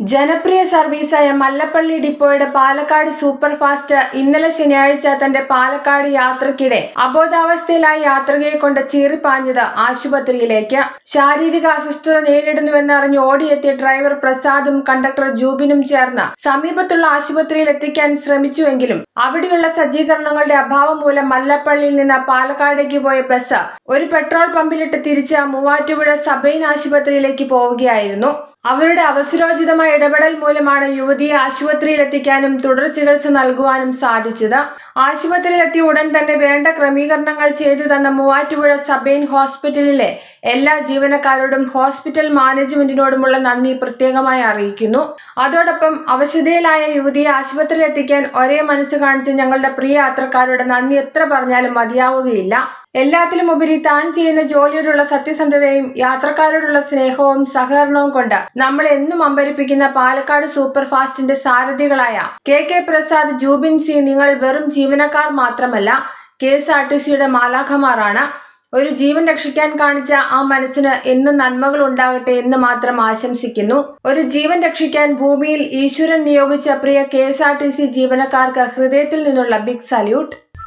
ജനപ്രിയ സർവീസായ മല്ലപ്പള്ളി ഡിപ്പോയുടെ പാലക്കാട് സൂപ്പർ ഫാസ്റ്റ് ഇന്നലെ ശനിയാഴ്ച തന്റെ പാലക്കാട് യാത്രക്കിടെ അബോധാവസ്ഥയിലായ യാത്രികയെ കൊണ്ട് ചീറിപ്പാഞ്ഞത് ആശുപത്രിയിലേക്ക് ശാരീരിക അസ്വസ്ഥത നേരിടുന്നുവെന്നറിഞ്ഞ് ഓടിയെത്തിയ ഡ്രൈവർ പ്രസാദും കണ്ടക്ടർ ജൂബിനും ചേർന്ന് സമീപത്തുള്ള ആശുപത്രിയിൽ എത്തിക്കാൻ ശ്രമിച്ചുവെങ്കിലും അവിടെയുള്ള സജ്ജീകരണങ്ങളുടെ അഭാവം മൂലം മല്ലപ്പള്ളിയിൽ നിന്ന് പാലക്കാടേക്ക് പോയ ബസ് ഒരു പെട്രോൾ പമ്പിലിട്ട് തിരിച്ച് മൂവാറ്റുപുഴ സബൈൻ ആശുപത്രിയിലേക്ക് പോവുകയായിരുന്നു അവരുടെ അവസരോചിതമായ ഇടപെടൽ മൂലമാണ് യുവതിയെ ആശുപത്രിയിൽ എത്തിക്കാനും തുടർ ചികിത്സ നൽകുവാനും സാധിച്ചത് ആശുപത്രിയിലെത്തിയ ഉടൻ തന്നെ വേണ്ട ക്രമീകരണങ്ങൾ ചെയ്തു തന്ന മൂവാറ്റുപുഴ സബൈൻ ഹോസ്പിറ്റലിലെ എല്ലാ ജീവനക്കാരോടും ഹോസ്പിറ്റൽ മാനേജ്മെന്റിനോടുമുള്ള നന്ദി പ്രത്യേകമായി അറിയിക്കുന്നു അതോടൊപ്പം അവശതയിലായ യുവതിയെ ആശുപത്രിയിൽ എത്തിക്കാൻ ഒരേ മനസ്സ് കാണിച്ച ഞങ്ങളുടെ പ്രിയ യാത്രക്കാരുടെ നന്ദി എത്ര പറഞ്ഞാലും മതിയാവുകയില്ല എല്ലാത്തിലും ഉപരി താൻ ചെയ്യുന്ന ജോലിയോടുള്ള സത്യസന്ധതയും യാത്രക്കാരോടുള്ള സ്നേഹവും സഹകരണവും കൊണ്ട് നമ്മളെ എന്നും അമ്പരിപ്പിക്കുന്ന പാലക്കാട് സൂപ്പർ ഫാസ്റ്റിന്റെ സാരഥികളായ K K Prasad Jubin C നിങ്ങൾ വെറും ജീവനക്കാർ മാത്രമല്ല കെ എസ് ആർ ടി സിയുടെ മാലാഖമാറാണ് ഒരു ജീവൻ രക്ഷിക്കാൻ കാണിച്ച ആ മനസ്സിന് എന്നും നന്മകൾ ഉണ്ടാകട്ടെ എന്ന് മാത്രം ആശംസിക്കുന്നു ഒരു ജീവൻ രക്ഷിക്കാൻ ഭൂമിയിൽ ഈശ്വരൻ നിയോഗിച്ച പ്രിയ K S R T C ജീവനക്കാർക്ക് ഹൃദയത്തിൽ നിന്നുള്ള ബിഗ് സല്യൂട്ട്